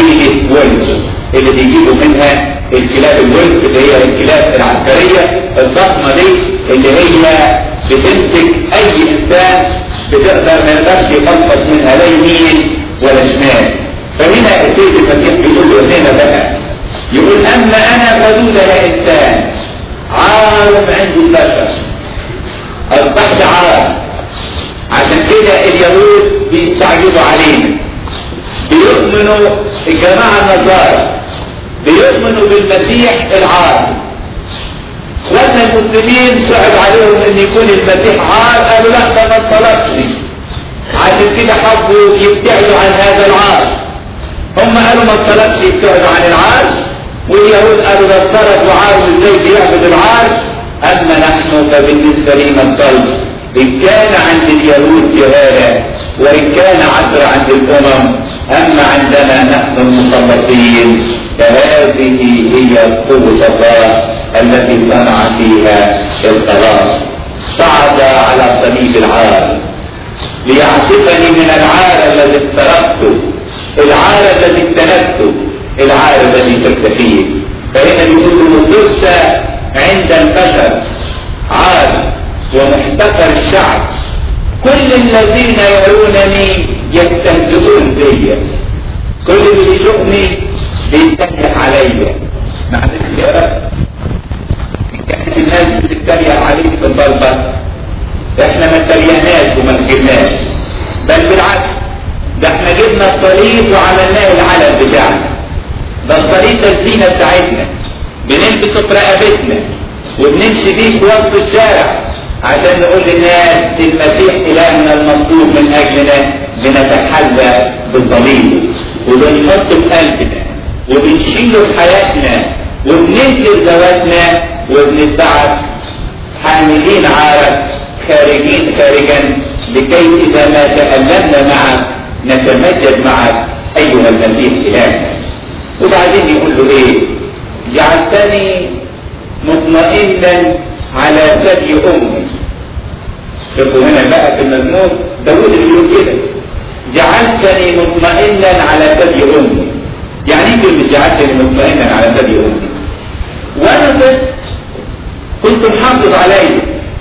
مدينة ويلز اللي بيجيبوا منها الكلاب الويلز اللي هي الكلاب العسكرية الضخمة دي اللي هي بتمسك اي انسان بتقدر ما يقدرش يفلفص منها لا يمين ولا شمال فهنا السيد المسيح بيقول له هنا بقى يقول اما انا فدود يا انسان عالم عند البشر اصبحت عالم عشان كده اليهود بيستعجبوا علينا بيؤمنوا الجماعة النصارى بيؤمنوا بالمسيح العار لما المسلمين صعب عليهم ان يكون المسيح عار قالوا لا ده ما طلبش عشان كده حبوا يبتعدوا عن هذا العار هم قالوا ما طلبش يبتعدوا عن العار واليهود قالوا ده افترض وعار وازاي بيعبد العار اما نحن فبالنسبه لنا الطلب ان كان عند اليهود جهاله وان كان عثر عند الامم اما عندنا نحن المخلصين فهذه هي قوه الله التي صنع فيها الخلاص صعد على صليب العار ليعصفني من العار الذي افترقته العار الذي اجتنبته العار الذي صرت فيه فهنا بيقول له عند البشر عار ومحتقر الشعب كل الذين يرونني يستهزئون بي كل اللي يشوفني بيتكئ عليا معلش يا رب كانت الناس بتتريق عليك في الضربة احنا ما اتريقناش وما سجبناش بل بالعكس ده احنا جبنا الصليب وعملناه العلم بتاعنا ده الصليب ده الزينة بتاعتنا بنلبسه في رقبتنا وبنمشي بيه في وسط الشارع عشان نقول للناس المسيح إلهنا المطلوب من أجلنا بنتحلى بالصليب وبنحطه في قلبنا وبنشيله في حياتنا وبننكر ذواتنا وبنتبعث حاملين عارف خارجين خارجا لكي إذا ما تألمنا معك نتمجد معك أيها المسيح إلهنا وبعدين يقول له إيه جعلتني مطمئنا على ثدي أمي شوفوا هنا بقى في المزمور داود اللي بيقول كده جعلتني مطمئنا على ثدي أمي يعني ايه كلمة جعلتني مطمئنا على ثدي أمي وأنا طفل كنت محافظ عليه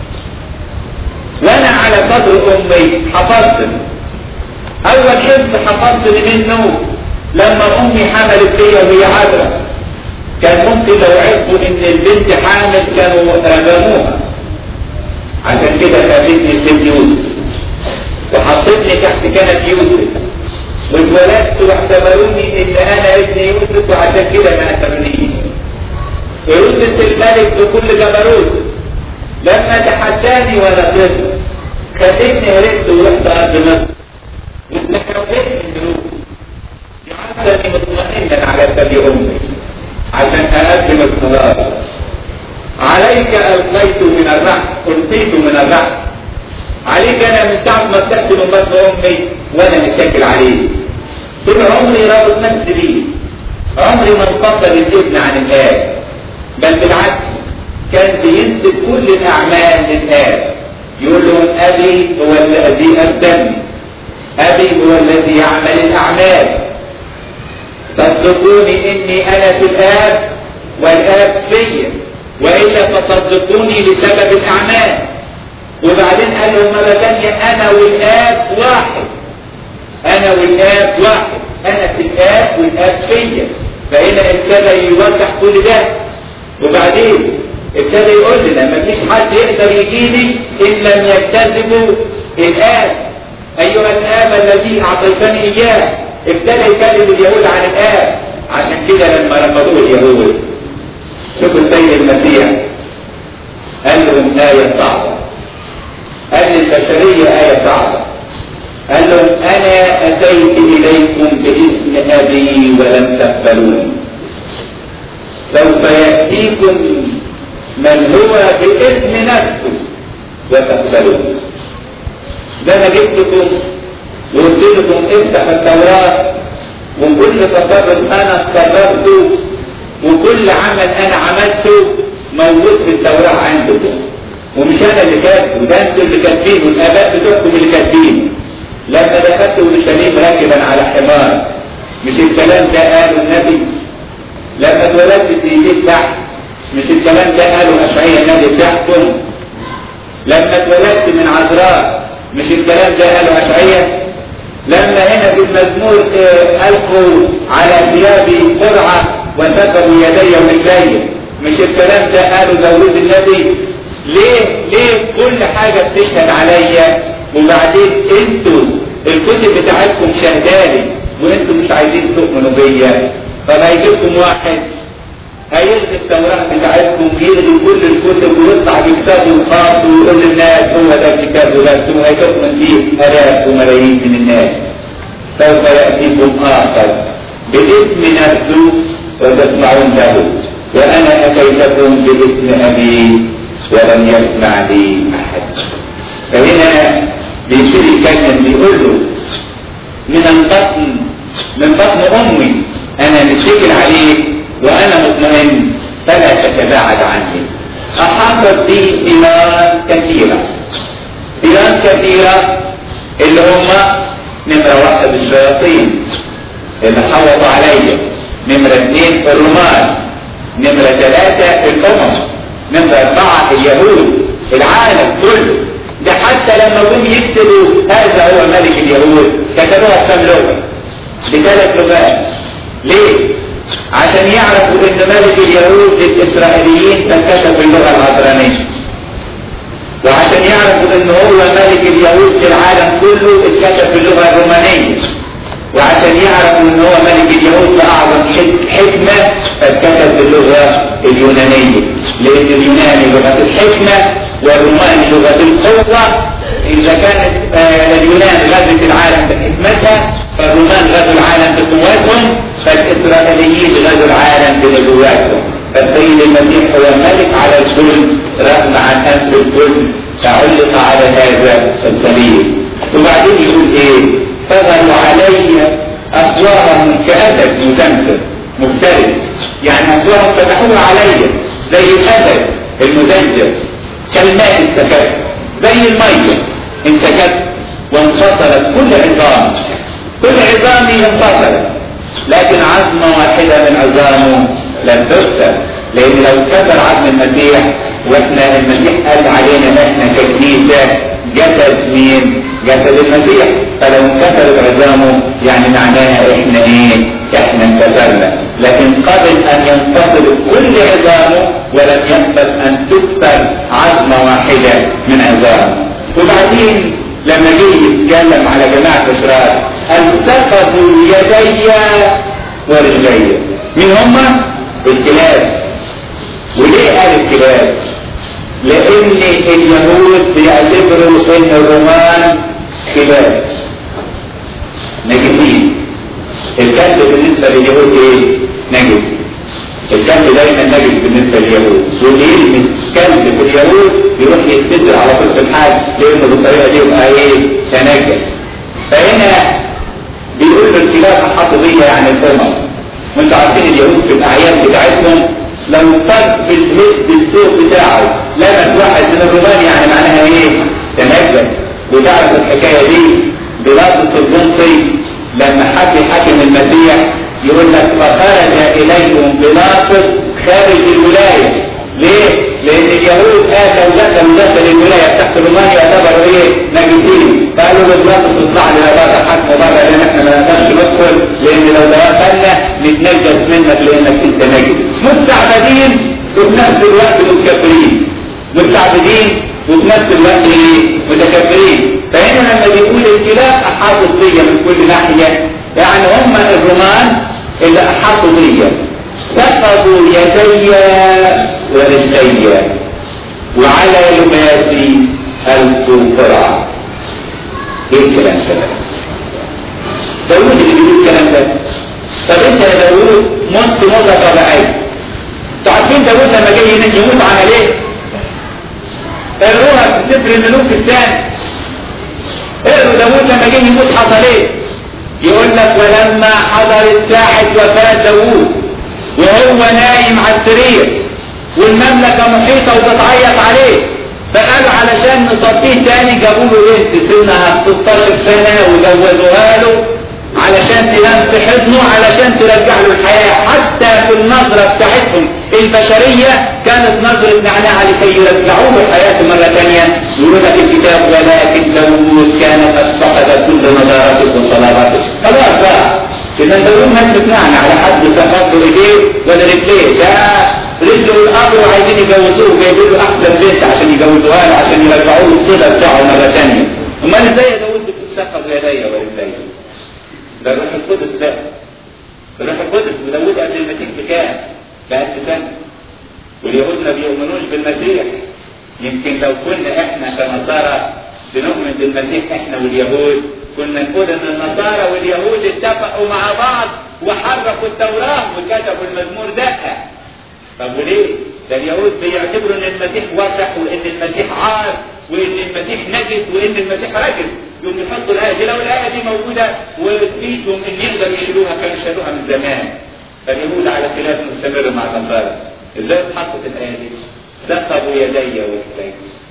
وانا على قدر امي حفظت اول حفظ حفظت منه لما امي حملت فيا وهي عذرة كان ممكن لو عرفوا ان البنت حامل كانوا رموها عشان كده خدتني الست يوسف وحطتني تحت كنف يوسف واتولدت واعتبروني ان انا ابن يوسف وعشان كده ما اعتبرنيش ويوسف الملك بكل جبروت لما تحداني وانا طفل خدتني هربت ورحت ارض مصر واستكويت الجنوب جعلتني مطمئنا على ثدي امي عشان اقدم الصلاه عليك القيت من الرحم القيت من الرحم عليك انا من ساعه ما ابتدت من بطن امي وانا متكل عليه طول عمري رابط نفسي بيه عمري ما انفصل الابن عن الاب بل بالعكس كان بينسب كل الاعمال للاب يقول لهم ابي هو الذي ابدلني ابي هو الذي يعمل الاعمال صدقوني اني انا في الاب والاب فيا والا فصدقوني لسبب الاعمال وبعدين قال لهم مره ثانيه انا والاب واحد انا والاب واحد انا في الاب والاب فيا فهنا ابتدى يوضح كل ده وبعدين ابتدى يقول لنا مفيش حد يقدر يجي لي ان لم يكتسبوا الاب ايها الاب الذي اعطيتني اياه ابتدى يكلم اليهود عن الاب عشان كده لما رفضوه اليهود شوفوا السيد المسيح قال لهم آية صعبة قال للبشرية آية صعبة قال لهم أنا أتيت إليكم باسم أبي ولم تقبلوني سوف يأتيكم من هو باسم نفسه وتقبلون ده انا جبتكم وقلت لكم افتح التوراة وكل تصرف انا تصرفته وكل عمل انا عملته موجود في التوراة عندكم ومش انا اللي كاتبه ده انتوا اللي كاتبينه الاباء بتوعكم اللي كاتبينه لما دخلت اورشليم راكبا على حمار مش الكلام ده قاله النبي لما اتولدت في ايديك تحت مش الكلام ده قاله اشعياء النبي بتاعكم لما اتولدت من عذراء مش الكلام ده قاله اشعياء لما هنا في المزمور آه، القوا على ثيابي قرعه وسببوا يدي ورجلي مش الكلام ده قاله داوود النبي ليه ليه كل حاجه بتشهد عليا وبعدين انتوا الكتب بتاعتكم شهدالي وانتوا مش عايزين تؤمنوا بيا طب هيجيبكم واحد هيلغي التوراة بتاعتكم ويلغي كل الكتب ويطلع بكتابه الخاص ويقول للناس هو ده الكتاب بس وهيتؤمن فيه آلاف وملايين من الناس سوف يأتيكم آخر باسم نفسه وتسمعون له وأنا أتيتكم باسم أبي ولم يسمع لي أحد فهنا بيصير يتكلم بيقول له من البطن من بطن امي انا متشكل عليك وانا مطمئن فلا تتباعد عني احاطت بي ايمان كثيره ايمان كثيره اللي هم نمره واحد الشياطين اللي حوطوا عليا نمره اثنين الرومان نمره ثلاثه الامم نمره اربعه اليهود العالم كله ده حتى لما جم يكتبوا هذا هو ملك اليهود كتبوها بكم لغه بثلاث لغات ليه؟ عشان يعرفوا ان ملك اليهود للاسرائيليين فكتب باللغه العبرانيه وعشان يعرفوا ان هو ملك اليهود في العالم كله اتكتب باللغه الرومانيه وعشان يعرفوا ان هو ملك اليهود باعظم حكمه فاتكتب باللغه اليونانيه لان اليوناني لغه الحكمه والرومان لغة القوة إذا كانت آه اليونان غزت العالم بحكمتها فالرومان غزوا العالم بقوتهم فالإسرائيليين غزوا العالم بنبواتهم فالسيد المسيح هو الملك على الكل رغم عن أنف الكل فعلق على هذا الصليب وبعدين يقول إيه فغلوا علي أسوارهم كأسد مدمر مفترس يعني أسوارهم فتحوها علي زي الأسد المدجر كالماء انسكت زي المية انسكت وانفصلت كل عظام كل عظامي انفصلت لكن عظمة واحدة من عظامه لم تكسر لان لو كسر عظم المسيح واحنا المسيح قال علينا احنا ككنيسة جسد مين؟ جسد المسيح فلو انكسرت عظامه يعني معناها احنا ايه؟ احنا انكسرنا لكن قبل ان ينفصل كل عظامه ولم يقبل ان تكسر عظمة واحدة من عظامه وبعدين لما جه يتكلم على جماعة اسرائيل التقطوا يدي ورجلي مين هما؟ الكلاب وليه قال الكلاب؟ لان اليهود بيعتبروا ان الرومان كلاب نجسين الكلب بالنسبة لليهود ايه؟ نجس الكلب دايما نجس بالنسبة لليهود وليه الكلب في اليهود يروح يستدر على طول في الحاج لانه بالطريقة دي يبقى ايه؟ تنجس فهنا بيقول له الكلاب الحطبية يعني الامم وانتوا عارفين اليهود في الاعياد بتاعتهم لو طب في الهد السوق بتاعه لمس واحد من الرومان يعني معناها ايه؟ تنجس وتعرف الحكاية دي بلفظ الجنطي لما حكي حكم المسيح يقول لك فخرج اليهم بلاطس خارج الولايه ليه؟ لان اليهود اتوا دخلوا داخل الولايه بتاعت الرومان يعتبروا ايه؟ نجسين فقالوا له بلاطس اطلع لنا بره حكم بره لان احنا ما نقدرش ندخل لان لو دخلنا نتنجس منك لانك انت نجس مستعبدين وفي نفس الوقت متكبرين مستعبدين وفي نفس الوقت ايه؟ متكبرين فهنا لما بيقول الكلاب احاطوا بيا من كل ناحيه يعني هم الرومان اللي احاطوا بيا سقطوا يدي ورجلي وعلى لباسي الف قرعه ايه الكلام ده؟ داوود اللي بيقول الكلام ده طب انت يا داوود مت موتة طبيعية انتوا عارفين داوود لما جاي يموت عمل ايه؟ اقروها في سفر الملوك الثاني اقروا داوود لما جه يموت حصل ايه؟ يقول لك ولما حضرت ساعة وفاة داوود وهو نايم على السرير والمملكة محيطة وبتعيط عليه فقالوا علشان نصفيه تاني جابوا له بنت سنها 16 سنة وجوزوها له علشان تنام في حضنه علشان ترجع له الحياة حتى في النظرة بتاعتهم البشرية كانت نظرة نعناع لكي يرجعوه حياته مرة ثانية يقول لك الكتاب ولكن داوود كان قد فقد كل نظارته وصلابته خلاص بقى إذا داوود ما تقنعنا على حد تفضل ايديه ولا رجليه ده رجله الأرض وعايزين يجوزوه جايبين له أحسن بنت عشان يجوزوها له عشان يرجعوه الصلة بتاعه مرة ثانية أمال إزاي يا داوود بتتسقط يدي ورجلي ده الروح القدس ده الروح القدس وداوود قبل المسيح بكام؟ بألف سنة واليهود ما بيؤمنوش بالمسيح يمكن لو كنا احنا كنصارى بنؤمن بالمسيح احنا واليهود كنا نقول ان النصارى واليهود اتفقوا مع بعض وحرفوا التوراة وكتبوا المزمور دقة طب وليه؟ ده اليهود بيعتبروا ان المسيح وضح وان المسيح عار وان المسيح نجس وان المسيح رجل يوم يحطوا الايه دي لو الايه دي موجوده وفيهم ان يقدروا يشيلوها كانوا شالوها من زمان فاليهود على خلاف مستمر مع النصارى ازاي اتحطت الايه دي؟ ثقبوا يدي ورجلي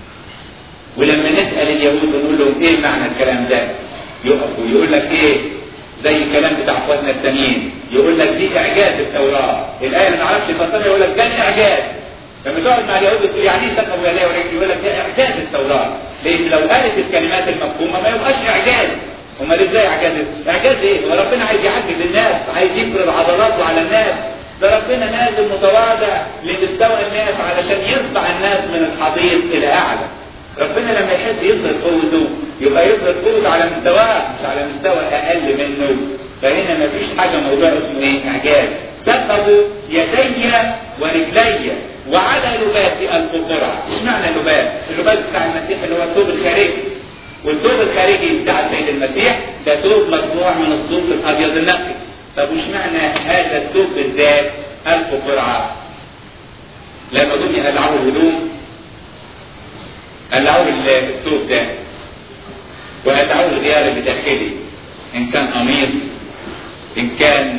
ولما نسال اليهود ونقول لهم ايه معنى الكلام ده؟ يقفوا يقول لك ايه؟ زي الكلام بتاع اخواتنا التانيين يقول لك دي اعجاز التوراه الايه اللي ما اعرفش يفسرها يقول لك ده اعجاز لما تقعد مع اليهود تقول يعني ايه ثقب يديه ورجلي يقول لك ده اعجاز التوراه لان لو قالت الكلمات المفهومه ما يبقاش اعجاز امال ازاي اعجاز اعجاز ايه هو ربنا عايز يعجز الناس عايز يفرض عضلاته على الناس ده ربنا نازل متواضع لمستوى الناس علشان يرفع الناس من الحضيض الى اعلى ربنا لما يحب يظهر قوته يبقى يظهر قوته على مستواه مش على مستوى اقل منه فهنا مفيش حاجه موضوع اسمه ايه اعجاز ثقبوا يدي ورجلي وعلى لباس القرعة ايش معنى اللباس؟ اللباس بتاع المسيح اللي هو الثوب الخارجي والثوب الخارجي بتاع السيد المسيح ده ثوب مصنوع من الصوف الابيض النقي طب وش معنى هذا الثوب بالذات القرعة؟ لما جم يقلعوا الهدوم قلعوا الثوب ده وقلعوا الغيار اللي داخلي ان كان قميص ان كان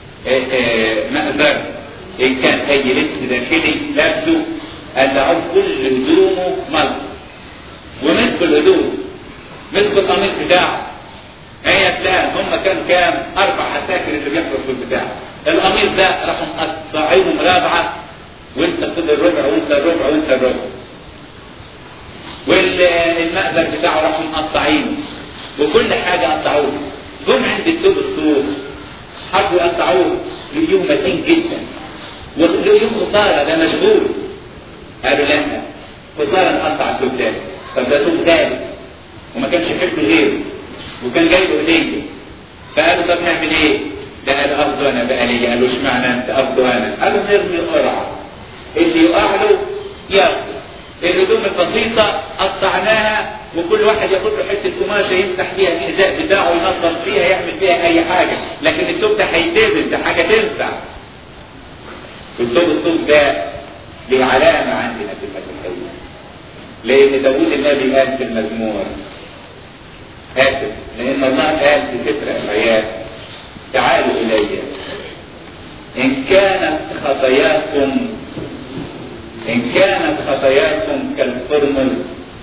مأذر ان كان اي لبس داخلي لابسه قلعوه كل هدومه ملط ومسكوا الهدوم مسكوا القميص بتاعه هي تلاقي هم كانوا كام اربع عساكر اللي بيحصل في البتاع القميص ده راحوا مقطعينهم رابعه وانت خد الربع وانت الربع وانت الربع والمأذر بتاعه راحوا مقطعينه وكل حاجه قطعوه جم عند الثوب الصوف حبوا يقطعوه لقيوه متين جدا ولقيوه خساره ده مشغول قالوا لا خساره نقطع الثوب ده طب ده ثوب ثالث وما كانش حلو غيره وكان جاي له هديه فقالوا طب نعمل ايه؟ ده قال قصده انا بقى ليه؟ قالوا اشمعنى انت قصده انا؟ قالوا نرمي قرعه اللي يقع له ياخده الهدوم البسيطة قطعناها وكل واحد ياخد له حتة قماشة يفتح فيها الحذاء بتاعه ينظم فيها يعمل فيها أي حاجة، لكن الثوب ده هيتبل ده حاجة تنفع. والثوب الثوب ده ليه علامة عندنا في المسيحية. لأن داوود النبي قال في المزمور آسف لأن الله قال في سفر إشعياء تعالوا إلي إن كانت خطاياكم إن كانت خطاياكم كالفرمل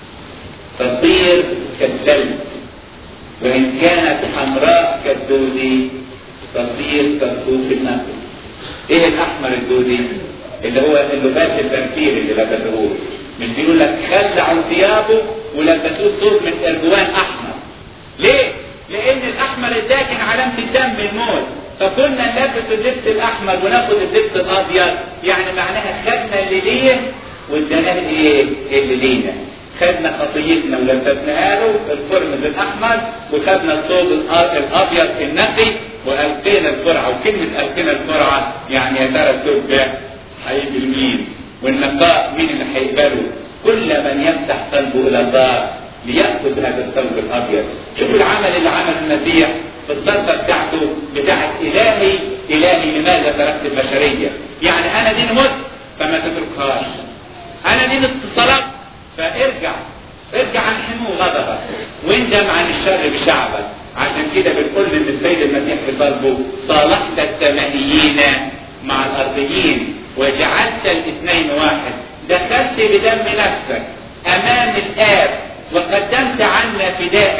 تصير كالثلج وإن كانت حمراء كالدودي تصير كالصوف النقي إيه الأحمر الدودي؟ اللي هو اللباس التمثيل اللي لبسوه مش بيقول لك خلعوا ثيابه ولبسوه ثوب من ارجوان احمر ليه؟ لان الاحمر ده كان علامه الدم الموت فكنا نلبس اللبس الاحمر وناخد اللبس الابيض يعني معناها خدنا اللي ليه واديناه ايه؟ اللي لينا خدنا خطيتنا ولبسناها له الفرمز الاحمر وخدنا الثوب الابيض النقي والقينا القرعه وكلمه القينا القرعه يعني يا ترى الثوب ده هيجي لمين؟ والنقاء مين اللي هيقبله؟ كل من يفتح قلبه الى الله ليأخذ هذا الثوب الأبيض شوفوا العمل اللي عمل المسيح في الضربة بتاعته بتاعت إلهي إلهي لماذا تركت البشرية يعني أنا دين مت فما تتركهاش أنا دين اتصلت فارجع ارجع عن حمو غضبك واندم عن الشر بشعبك عشان كده بنقول ان السيد المسيح في ضربه صالحت السمائيين مع الارضيين وجعلت الاثنين واحد دخلت بدم نفسك امام الاب وقدمت عنا فداء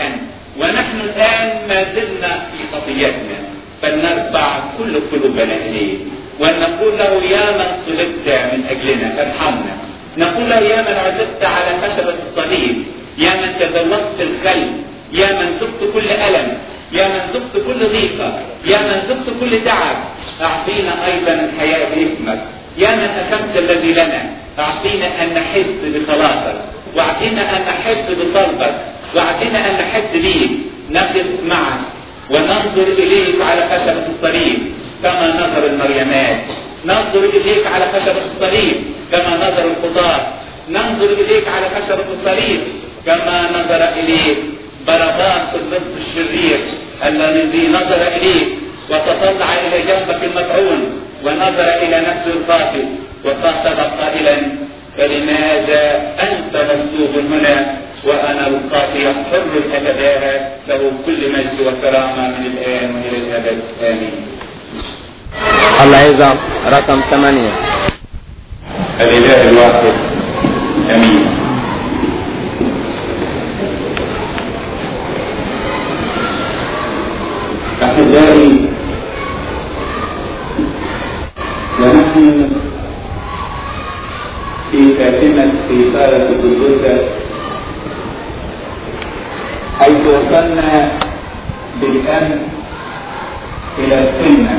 ونحن الآن ما زلنا في خطيتنا فلنرفع كل قلوبنا إليه ونقول له يا من صلبت من أجلنا ارحمنا نقول له يا من عزفت على خشبة الصليب يا من تزوجت الخلق يا من ذقت كل ألم يا من ذقت كل ضيقة يا من ذقت كل تعب أعطينا أيضا الحياة باسمك يا من أكمت الذي لنا أعطينا أن نحس بخلاصك واعطينا أن نحس بصلبك واعطينا أن نحس بيك نقف معك وننظر إليك على خشبة الصليب كما نظر المريمات ننظر إليك على خشبة الصليب كما نظر الخطاة ننظر إليك على خشبة الصليب كما نظر إليك بربان في النصف الشرير الذي نظر إليك وتطلع إلى جنبك المطعون ونظر إلى نفسه القاتل وخاطب قائلا فلماذا أنت مسلوب هنا وأنا القاضي حر أتباهى له كل مجد وكرامة من الآن وإلى الأبد آمين العظام رقم ثمانية الإله الواحد أمين أحبائي ونحن في خاتمة رسالة الجلوسة حيث وصلنا بالأمس إلى السنة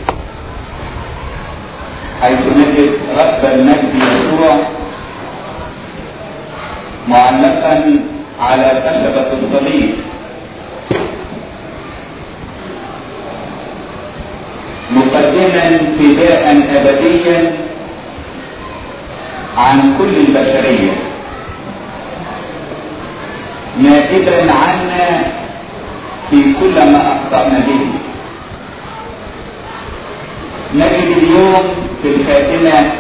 حيث نجد رب المجد يسوع معلقا على خشبة الصليب مقدما فداء أبديا عن كل البشرية نائبا عنا في كل ما أخطأنا به نجد اليوم في الخاتمة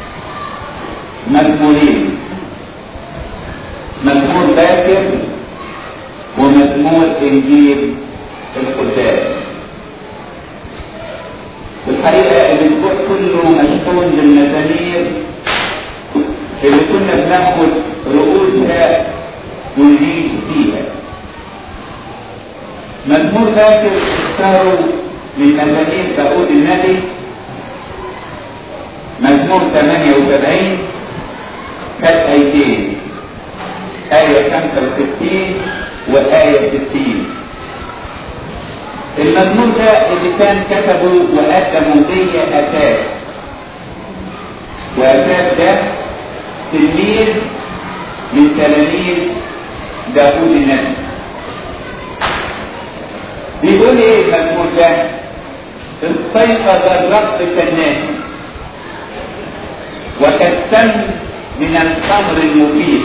مزمورين مزمور باكر ومزمور إنجيل القداس الحقيقة الأسبوع كله مشحون بالمزامير اللي كنا بناخد رؤوسها ونعيش فيها مزمور باكر اختاروا من مزامير داود النبي مزمور 78 كانت آيتين آية 65 وآية 60 المزمور ده اللي كان كتبه وقدمه لي أساس وأساس ده تلميذ من تلاميذ داوود النبي بيقول ايه المزمور ده استيقظ الرب كالناس وكالسم من الخمر المفيد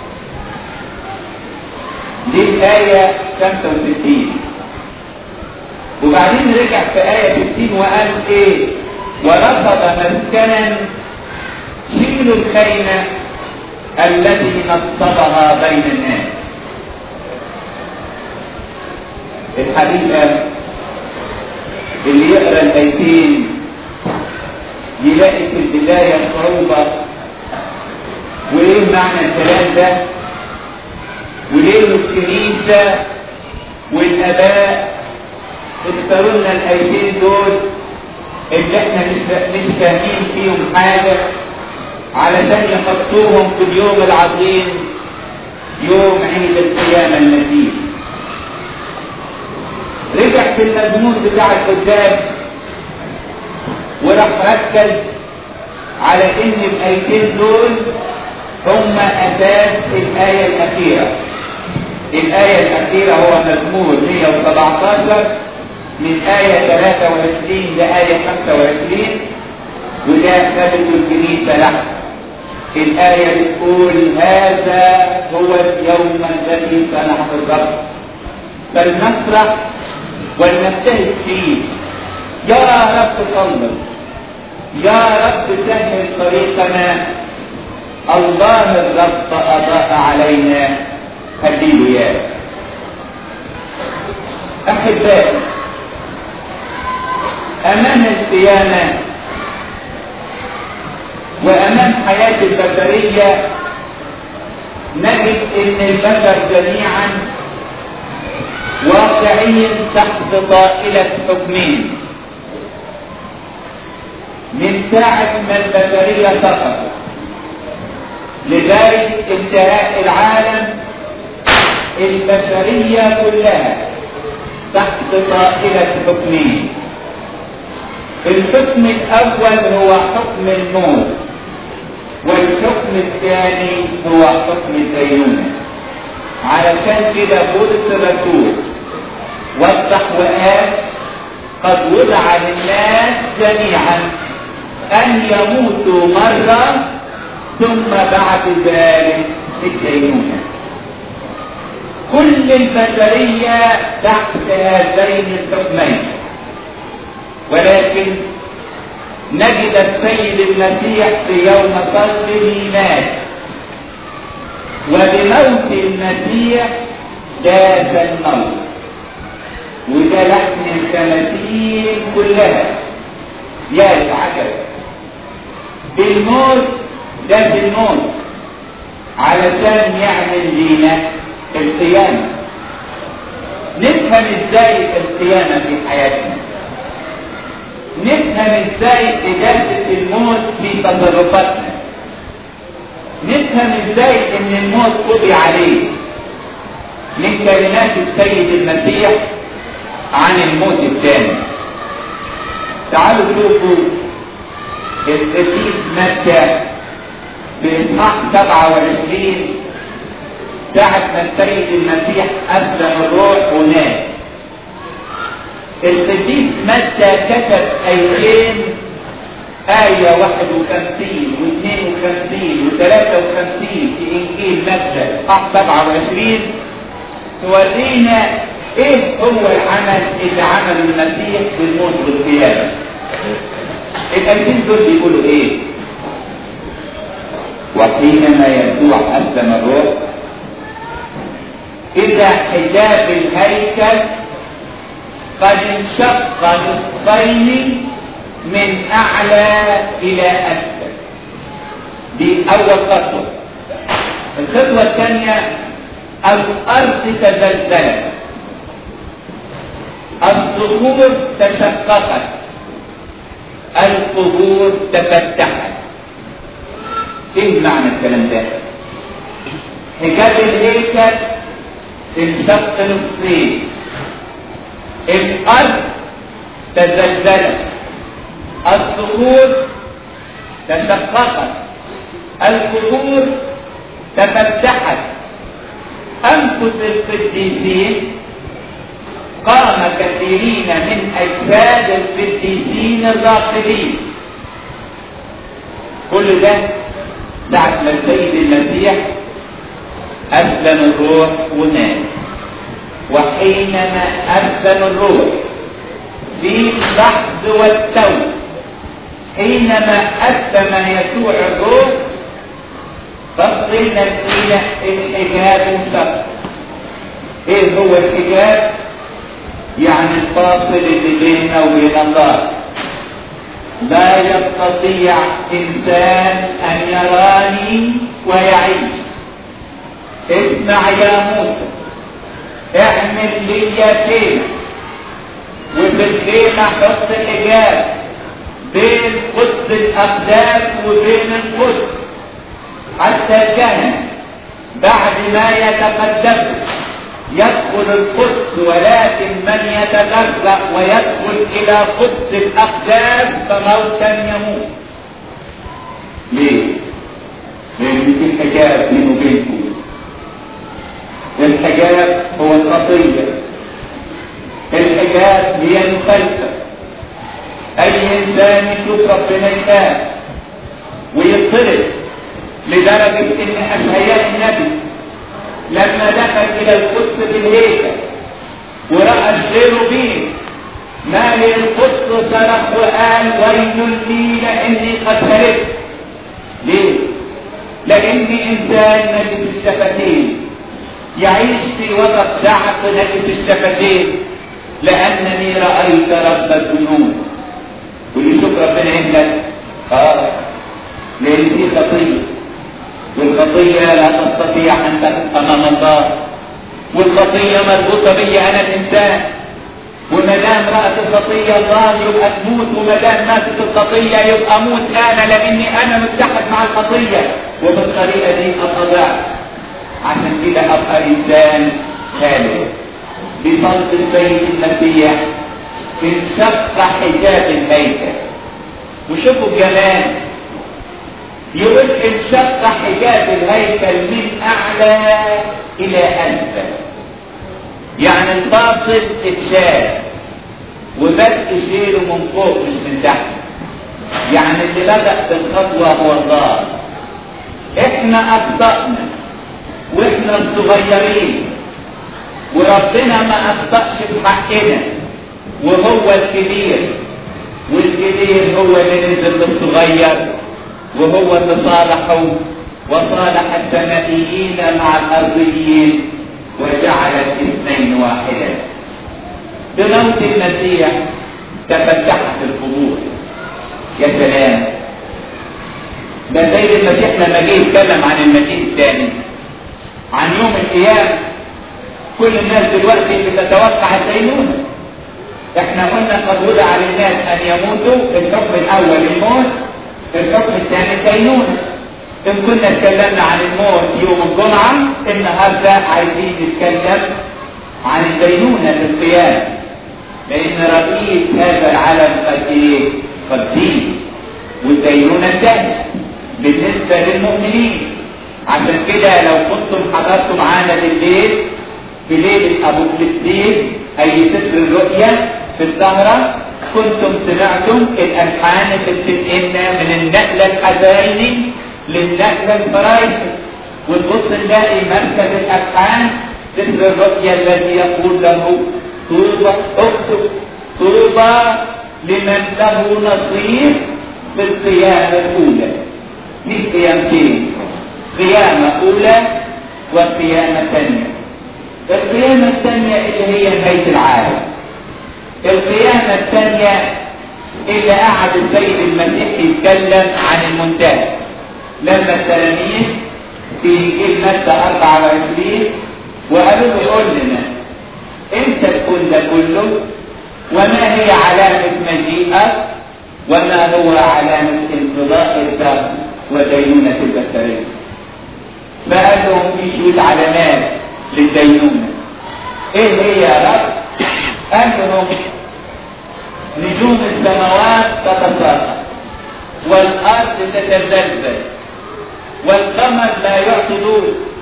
دي الآية 65 وبعدين رجع في آية 60 وقال ايه ورفض مسكنا شيل الخيمة التي نصبها بين الناس الحقيقة اللي يقرا الايتين يلاقي في البداية صعوبة وايه معنى الكلام ده وليه الكنيسة والآباء اختاروا لنا الايتين دول اللي احنا مش فاهمين فيهم حاجة علشان يحطوهم في اليوم العظيم يوم عيد القيامة المسيح رجع في المزمور بتاع القدام وراح ركز على ان الايتين دول هم اساس الايه الاخيره الايه الاخيره هو مزمور 117 من آية 23 لآية 25 وده ثبت الكنيسة له الآية بتقول هذا هو اليوم الذي صنعه الرب فلنفرح ولنبتهج فيه يا رب صلب يا رب سهل طريقنا الله الرب أضاء علينا هللويا أحبائي أمام القيامة وأمام حياة البشرية نجد أن البشر جميعا واقعين تحت طائلة حكمين من ساعة ما البشرية سقطت لغاية انتهاء العالم البشرية كلها تحت طائلة حكمين الحكم الأول هو حكم الموت والحكم الثاني هو حكم الدينونة علشان كده بولس الرسول وضح وقال قد وضع للناس جميعا أن يموتوا مرة ثم بعد ذلك الدينونة كل البشرية تحت هذين الحكمين ولكن نجد السيد المسيح في يوم صلبه مات وبموت المسيح جاز الموت وده لحن التماثيل كلها يا العجب بالموت ده بالموت علشان يعمل لينا القيامة نفهم ازاي القيامة في حياتنا نفهم ازاي اجازة الموت في تصرفاتنا نفهم ازاي ان الموت قضي عليه من كلمات السيد المسيح عن الموت الثاني تعالوا شوفوا القديس مكة في اصحاح 27 ساعة ما السيد المسيح أسلم الروح ونام القديس متى كتب آيتين آية 51 و52 و53 في إنجيل متى إصحاح 27 تورينا إيه هو العمل اللي عمله المسيح بالموت والقيامة. الآيتين دول بيقولوا إيه؟ وحينما يسوع أسلم الروح إذا حجاب الهيكل قد انشق نصفين من أعلى إلى أسفل دي أول خطوة الخطوة الثانية الأرض تزلزلت الصخور تشققت القبور تفتحت ايه معنى الكلام ده حجاب الهيكل انشق نصفين الارض تزلزلت الصخور تشققت القبور تفتحت انفس القديسين قام كثيرين من اجساد القديسين الراقدين كل ده ساعة ما السيد المسيح أسلم الروح ونام وحينما أسلم الروح في اللحظ والتو حينما أسلم يسوع الروح فصلنا إلى الحجاب انشق ايه هو الحجاب يعني الفاصل اللي بيننا وبين الله لا يستطيع انسان ان يراني ويعيش اسمع يا موسى اعمل لي خيمه وفي الخيمه حط حجاب بين قدس الاقدام وبين القدس حتى الكهنه بعد ما يتقدموا يدخل القدس ولكن من يتغرق ويدخل الى قدس الاقدام فموتا يموت ليه لان في حجاب بينه وبينكم الحجاب هو الخطيه الحجاب هي المخالفه اي انسان يشوف ربنا يخاف ويطلب لدرجه ان اشعياء النبي لما دخل الى القدس بالهيكل وراى الشيروبين مالي القدس صرخ وقال ويل لي لاني قد هلكت ليه؟ لاني انسان نجس الشفتين يعيش في وسط شعب نجس الشفتين لانني رايت رب الجنود واللي يشوف ربنا عندك اه لان دي خطيه والخطية لا تستطيع أن تقف أمام الله والخطية مربوطة بي أنا الإنسان وما دام رأت الخطية الله يبقى تموت وما دام ماتت الخطية يبقى أموت أنا لأني أنا متحد مع الخطية وبالطريقة دي أتضع عشان كده أبقى إنسان خالد بفضل السيد المسيح انشق حجاب الهيكل وشوفوا الجمال يقول انشق حجاب الهيكل من اعلى الى اسفل يعني الفاصل اتشال وبدء شيله من فوق مش من تحت يعني اللي بدأ بالخطوة هو الله احنا اخطأنا واحنا الصغيرين وربنا ما اخطأش في حقنا وهو الكبير والكبير هو اللي نزل للصغير وهو اللي صالحه وصالح السمائيين مع الارضيين وجعل الاثنين واحدا بموت المسيح تفتحت القبور يا سلام ده سيد المسيح لما جه يتكلم عن المسيح الثاني عن يوم القيامه كل الناس دلوقتي بتتوقع الدينونه احنا قلنا قد وضع للناس ان يموتوا الحكم الاول الموت الحكم الثاني الدينونه ان كنا اتكلمنا عن الموت يوم الجمعه النهارده عايزين نتكلم عن الدينونه في القيامه لان رئيس هذا العالم قد ايه؟ قد دين والدينونه انتهت بالنسبه للمؤمنين عشان كده لو كنتم حضرتوا معانا بالليل في ليله ابو فلسطين اي سفر الرؤيا في السهرة كنتم سمعتم الألحان اللي بتنقلنا من النقلة الحزيني للنقلة الفرايحي ونبص نلاقي مركز الألحان سفر الرؤيا الذي يقول له طوبى اكتب طوبى لمن له نصيب في القيامة الأولى مش قيامتين قيامة أولى وقيامة ثانية القيامة الثانية اللي هي نهاية العالم القيامة الثانية اللي قعد السيد المسيح يتكلم عن المنتهى لما التلاميذ في انجيل متى 24 وقالوا له قول لنا امتى تكون ده كله وما هي علامة مجيئك وما هو علامة انقضاء الدهر ودينونة البشرية فقال لهم في شوية علامات للدينونة ايه هي يا رب؟ قال لهم نجوم السماوات تتساقط والارض تتزلزل والقمر لا يعطي ضوء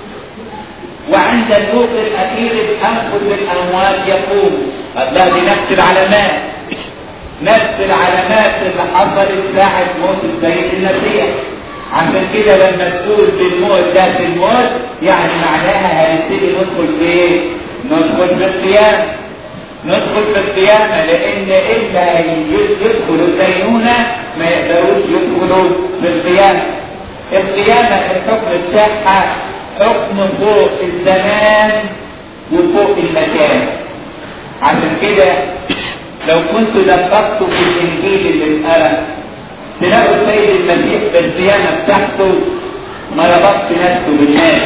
وعند الفوق الاخير الانفس الاموات يقوم الله دي نفس العلامات نفس العلامات اللي حصلت ساعة موت السيد المسيح عشان كده لما تقول بالموت ده في الموت يعني معناها هنبتدي ندخل في ايه؟ ندخل في القيامة ندخل في القيامة لأن اللي يدخلوا الدينونة ما يقدروش يدخلوا في القيامة. القيامة الحكم بتاعها حكم فوق الزمان وفوق المكان. عشان كده لو كنت دققتوا في الإنجيل اللي اتقرا تلاقوا السيد المسيح في القيامة بتاعته ما ربطش نفسه بالناس.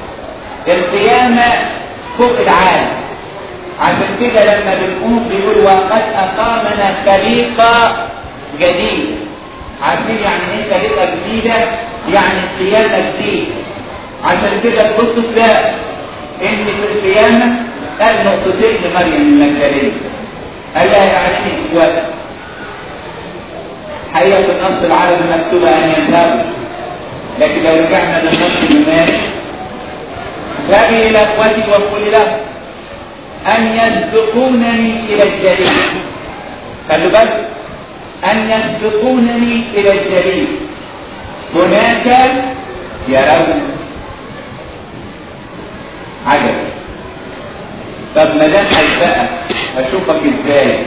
القيامة فوق العالم. عشان كده لما بنقوم بيقول وقد اقامنا خليقه جديده عارفين يعني ايه خليقه جديده يعني قيامه جديده عشان كده تبصوا تلاقي ان في القيامه قال نقطتين لمريم المجدليه قال لها يعني اخوات حقيقه في النص العربي مكتوبه ان ينتهوا لكن لو رجعنا للنص اليوناني ذهبي الى اخوتي وقولي لهم أن يسبقونني إلى الجليل خلوا بالك أن يسبقونني إلى الجليل هناك يرون عجب طب ما دام هيسبقك أشوفك إزاي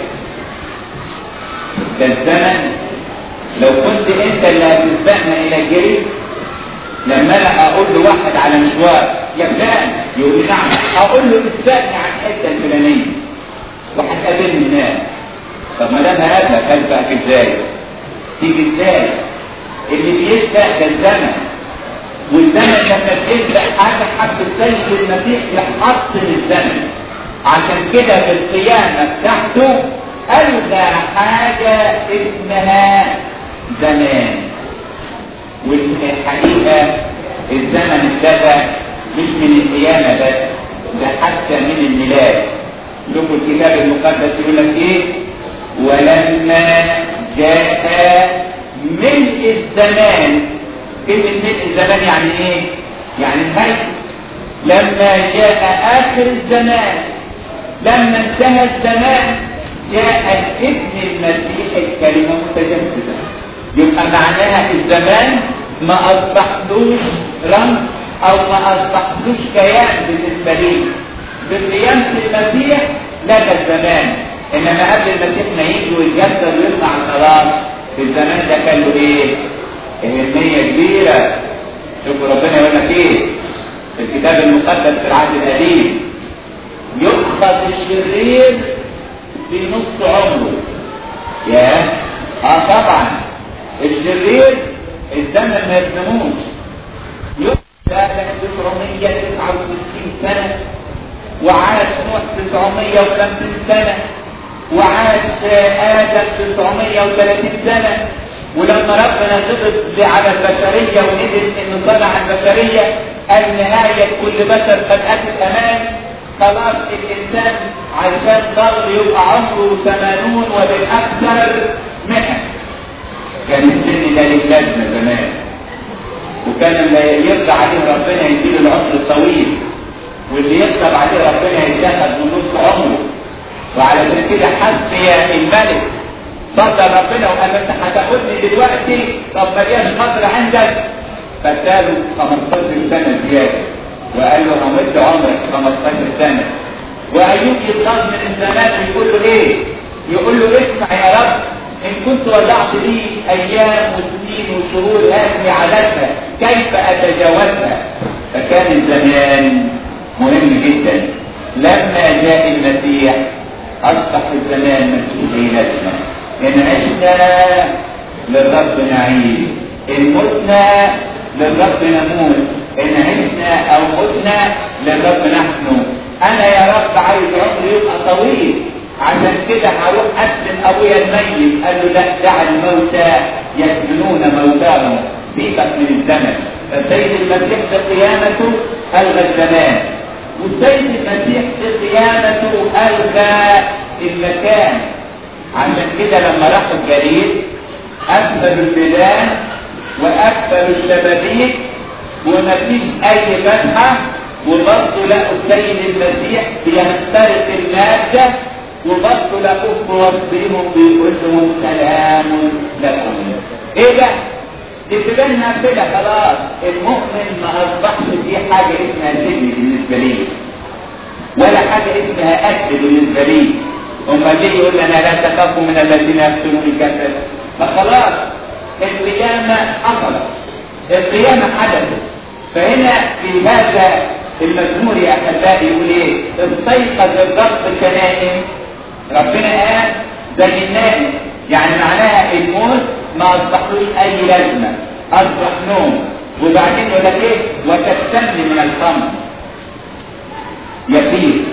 ده الزمن لو كنت أنت اللي هتسبقنا إلى الجليل لما انا اقول له واحد على مشوار يا فلان يقول لي نعم اقول له اسبقني على الحته الفلانيه وهتقابلني هناك طب ما دام هقابلك هسبقك ازاي؟ تيجي ازاي؟ اللي بيسبق ده الزمن والزمن لما بيبدا حاجه حب السيد المسيح يحطم الزمن عشان كده في القيامه بتاعته الغى حاجه اسمها زمان والحقيقه الزمن ابتدى مش من القيامه بس ده حتى من الميلاد شوفوا الكتاب المقدس يقول لك ايه ولما جاء ملء الزمان كلمة ملء الزمان يعني ايه؟ يعني نهاية لما جاء آخر الزمان لما انتهى الزمان جاء الابن المسيح الكلمة متجسدة يبقى معناها الزمان ما أصبحلوش رمز أو ما أصبحلوش كيان بالنسبة لي بقيامة المسيح لدى الزمان إنما قبل المسيح ما يجي ويتجسد ويطلع خلاص في الزمان ده كان له ايه؟ اهميه كبيره شوفوا ربنا يقول لك ايه؟ في الكتاب المقدس في العهد القديم يؤخذ الشرير في نص عمره يا اه طبعا الشرير الزمن ما يسلموش يؤخذ 969 سنه وعاش نوح 950 سنه وعاش آدم 930 سنة ولما ربنا غضب على البشرية وندم انه طلع البشرية قال نهاية كل بشر قد أتت أمان خلاص الإنسان عشان ضل يبقى عمره 80 وبالأكثر 100 كان السن ده له لازمة زمان وكان اللي يرضى عليه ربنا يديله العمر الطويل واللي يقدر عليه ربنا يتاخد من نص عمره وعلى كده حس يا الملك صدى ربنا وقال انت هتاخدني دلوقتي طب ما جاش قدر عندك فاداله 15 سنه زياده وقال له همد عمرك 15 سنه وايوب يتغاظ من الزمان ويقول له ايه؟ يقول له اسمع يا رب ان كنت وضعت لي ايام وسنين وشهور هذه عددها كيف اتجاوزها؟ فكان الزمان مهم جدا لما جاء المسيح أصبح الزمان مسؤوليتنا إن عشنا للرب نعيش إن متنا للرب نموت إن عشنا أو متنا للرب نحن أنا يا رب عايز عمري يبقى طويل عشان كده هروح أسلم أبويا الميت قال له لا دع الموتى يسجنون موتاهم سيبك من الزمن فالسيد المسيح في قيامته ألغى الزمان والسيد المسيح في قيامته ألغى المكان عشان كده لما راحوا الجليل قفلوا البلاد وقفلوا الشبابيك ومفيش أي فتحة وبرضه لقوا السيد المسيح بيخترق المادة وبرضه لقوه في وسطهم بيقول لهم سلام لكم. إيه ده؟ تبان كده خلاص المؤمن ما اصبحش فيه حاجه اسمها سجن بالنسبه لي ولا حاجه اسمها اكل بالنسبه لي امال ليه يقول انا لا تخافوا من الذين يقتلون الجسد فخلاص القيامه حصلت القيامه حدثت فهنا في هذا المزمور يا احبائي يقول ايه استيقظ الرب كنائم ربنا قال زي النائم يعني معناها الموت ما اصبحلوش اي لازمه اصبح نوم وبعدين يقول لك ايه وتستمل من الخمر يقين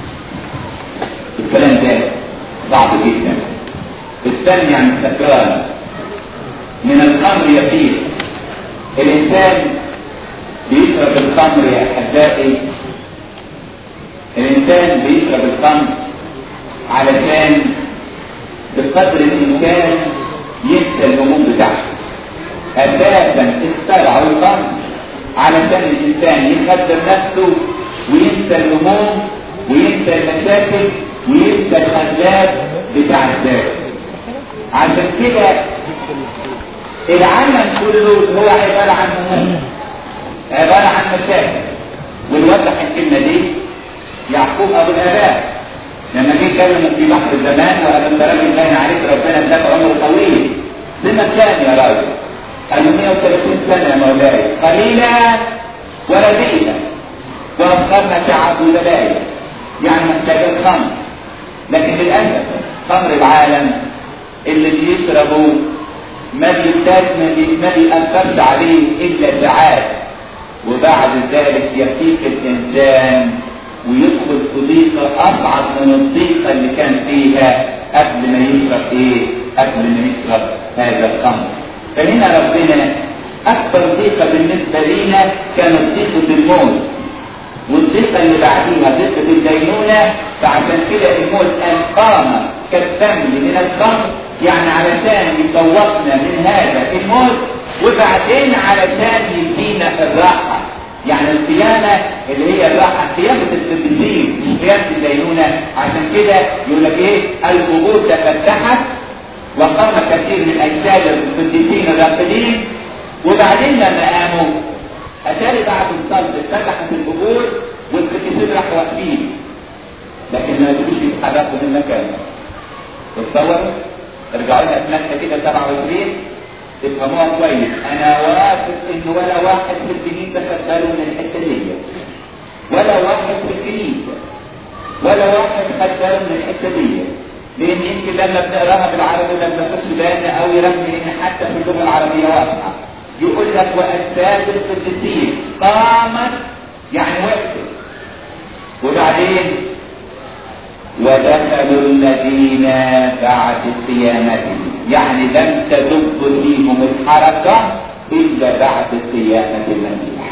الكلام ده صعب جدا الثاني يعني السكران من الخمر يقين الانسان بيشرب الخمر يا احبائي الانسان بيشرب الخمر علشان بقدر الامكان ينسى الهموم بتاعته اساسا اخترعوا الخمر علشان الانسان يخدر نفسه وينسى الهموم وينسى المشاكل وينسى الخزاب بتاع الذات عشان كده العالم كله هو عباره عن هموم عباره عن مشاكل والوضح الكلمه دي يعقوب ابو الاباء لما جه يتكلموا في بحر الزمان وقال انت راجل باين عليك ربنا اداك عمر طويل سنة كام يا راجل؟ قالوا 130 سنة يا مولاي قليلة ورديئة وأفكارنا شعب وبلايا يعني محتاجة الخمر لكن للأسف خمر العالم اللي بيشربوا ما بيحتاج ما بيأثرش عليه إلا ساعات وبعد ذلك يفيق الانسان ويدخل في ضيقه اصعب من الضيقه اللي كان فيها قبل ما يشرب ايه؟ قبل ما يشرب هذا الخمر. فهنا ربنا اكبر ضيقه بالنسبه لينا كانت ضيقه الموت. والضيقه اللي بعديها ضيقه الدينونه فعشان كده الموت قال قام كالثمن من الخمر يعني علشان يفوقنا من هذا الموت وبعدين علشان يدينا الراحه يعني القيامة اللي هي الراحة قيامة القديسين مش قيامة الدينونة عشان كده يقول لك ايه القبور تفتحت وقام كثير من اجساد القديسين الراقدين وبعدين لما قاموا اتاري بعد الصلب اتفتحت القبور والقديسين راحوا واقفين لكن ما يقدروش يتحركوا من مكانهم تصوروا ارجعوا لنا في مكه كده 27 تفهموها كويس انا واثق ان ولا واحد في الكنيسه خد باله من الحته دي ولا واحد في الكنيسه ولا واحد خد باله من الحته دي لان يمكن لما بنقراها بالعربي لما نخش بالنا او يرمي ان حتى في اللغه العربيه واضحه يقول لك واجساد القديسين قامت يعني وقفت وبعدين ودخلوا الذين بعد قيامتهم يعني لم تدب فيهم الحركة إلا بعد قيامة المسيح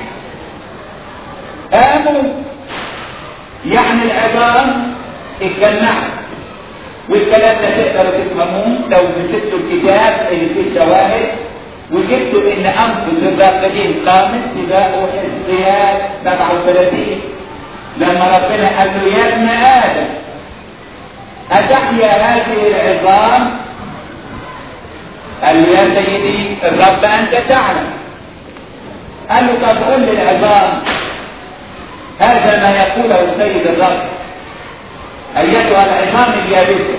قاموا يعني العظام اتجمعت والكلام ده تقدروا تفهموه لو مسكتوا الكتاب اللي فيه شواهد وجبتوا ان انفس الراقدين قامت تلاقوا حزقيات 37 لما ربنا قال له يا ابن ادم أتحيا هذه العظام قال له يا سيدي الرب أنت تعلم قال له طب قل للعظام هذا ما يقوله السيد الرب أيتها العظام اليابسة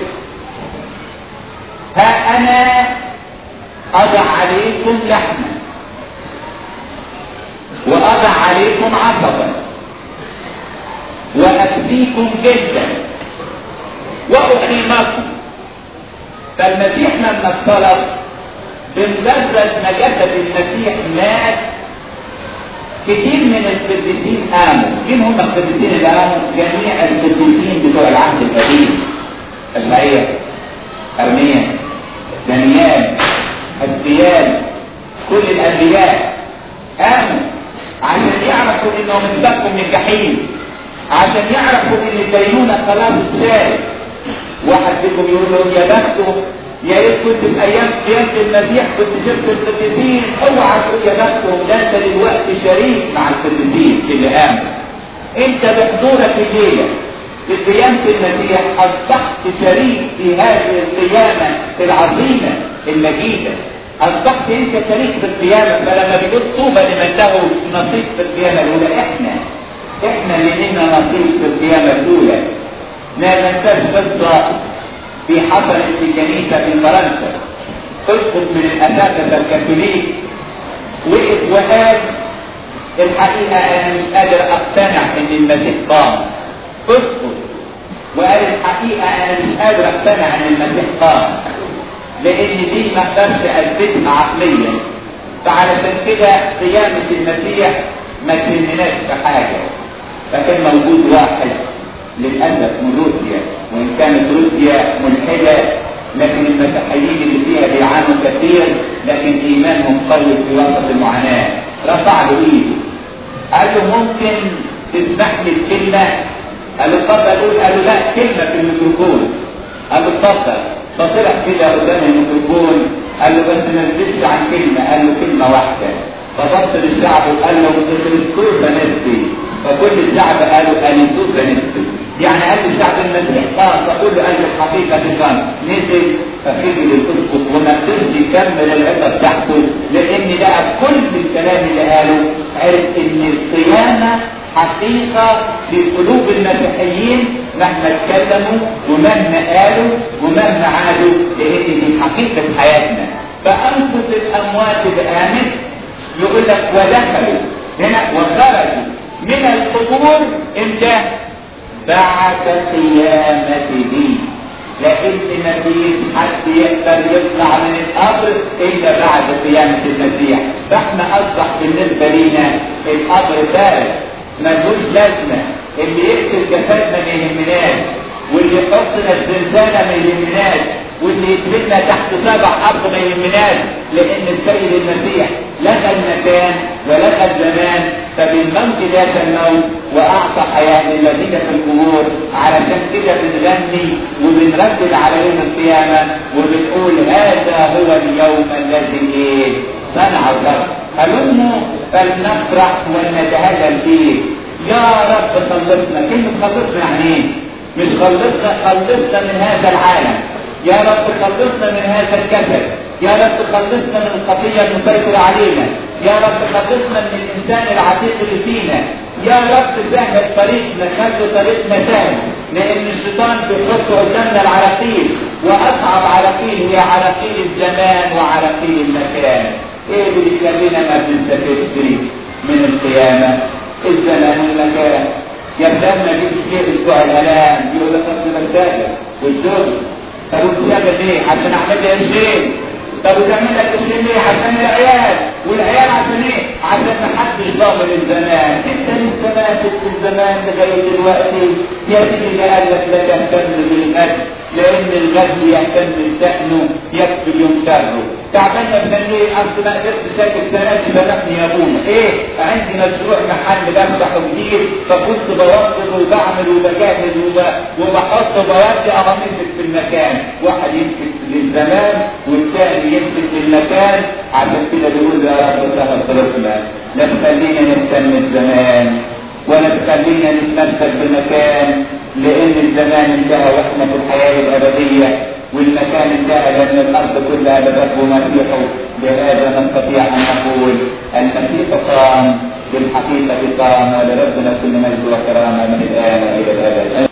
ها أنا أضع عليكم لحما وأضع عليكم عصبا وأكفيكم جدا وأقيمكم فالمسيح لما اختلط بمجرد ما جسد المسيح مات كثير من القديسين قاموا مين هم القديسين اللي قاموا؟ جميع القديسين بتوع العهد القديم اشعياء ارميا دانيال حزقيال كل الانبياء قاموا عشان يعرفوا انهم انتقوا من الجحيم عشان يعرفوا ان الدينونه خلاص اتشالت واحد فيكم يقول له يا بخته يا ريت كنت في ايام قيامه المسيح كنت شفت القديسين اوعى تقول يا بختهم ده انت دلوقتي شريك مع القديسين اللي قاموا انت بحضورك الليله في قيامه المسيح اصبحت شريك في هذه القيامه العظيمه المجيده اصبحت انت شريك في القيامه فلما بيقول طوبى لمن له نصيب في القيامه الاولى احنا احنا اللي لنا نصيب في القيامه الاولى ما ننساش قصة في حصلت في كنيسة في فرنسا اسقط من الأساتذة الكاثوليك وقف وقال الحقيقة أنا مش قادر أقتنع إن المسيح قام اسقط وقال الحقيقة أنا مش قادر أقتنع إن المسيح قام لأن دي ما أقدرش أثبتها عقليا فعلشان كده قيامة المسيح ما تهمناش في حاجة فكان موجود واحد للأسف من روسيا وإن كانت روسيا ملحدة لكن المسيحيين اللي فيها بيعانوا كثير لكن إيمانهم قوي في وسط المعاناة رفع له إيده قال له ممكن تسمح لي الكلمة قال له اتفضل قول قال له لا كلمة في الميكروفون قال له اتفضل فطلع كده قدام الميكروفون قال له بس ما نزلش عن كلمة قال له كلمة واحدة فبص للشعب وقال له كريستوس نفسي فكل الشعب قالوا كريستوس نفسي يعني قال الشعب المسيح قام فكل قال الحقيقة قام نزل فخذ للاسقط وما قدرش يكمل العبره بتاعته لان بقى كل الكلام اللي قاله عرف ان القيامه حقيقة في قلوب المسيحيين مهما اتكلموا ومهما قالوا ومهما عادوا لان دي حقيقة حياتنا فانفس الاموات بآمن يقول لك ودخلوا هنا وخرجوا من القبور امتى؟ بعد قيامته لان مفيش حد يقدر يطلع من القبر الا بعد قيامة المسيح فاحنا اصبح بالنسبة لينا القبر ده ملوش لازمة اللي يقتل جسدنا ما يهمناش واللي يحطنا الزنزانة ما يهمناش واللي يدفننا تحت سبع ارض ما يهمناش لان السيد المسيح لغى المكان ولغى الزمان فبالموت ذات الموت واعطى حياه للذين في القبور علشان كده بنغني وبنردد على يوم القيامه وبنقول هذا هو اليوم الذي ايه صنع الرب هلموا فلنفرح ونتهلل فيه يا رب خلصنا كلمه خلصنا يعني ايه مش خلصنا خلصنا من هذا العالم يا رب خلصنا من هذا الكسل يا رب خلصنا من الخطيه المسيطره علينا يا رب خلصنا من الانسان العتيق اللي فينا يا رب سهل طريقنا خلي طريقنا سهل لان الشيطان بيحط قدامنا العراقيل واصعب عراقيل هي عراقيل الزمان وعراقيل المكان ايه اللي بيخلينا ما بنستفدش من القيامه الزمان والمكان يبدأنا دي كتير اسبوع الالام يقول لك اصل بسالك والشغل طب وبتعمل ايه عشان اعمل لي قرشين طب وتعمل لك قرشين ليه عشان العيال والعيال عشان ايه عشان ما حدش ضامن الزمان انت لسه ماسك في الزمان لغايه دلوقتي يا سيدي قال لك لا تهتم بالغد لان الغد يهتم بشأنه يكفي اليوم شره تعبان يا ابن ليه اصل ما قدرت ساكت السنه دي بلغني يا ابونا ايه عندي مشروع محل بفتحه جديد فكنت بوصل وبعمل وبجهز وبحط بودي اغمسك في المكان واحد يمسك للزمان والثاني يمسك للمكان عشان كده بيقول يا رب سهل طريقنا لا تخلينا نهتم الزمان ولا تخلينا نتمسك بمكان لان الزمان انتهى واحنا في الحياه الابديه والمكان انتهى لان الارض كلها بدته مسيحه بهذا نستطيع ان نقول المسيح قام بالحقيقه قام ولربنا كل مجد وكرامه من الان الى الابد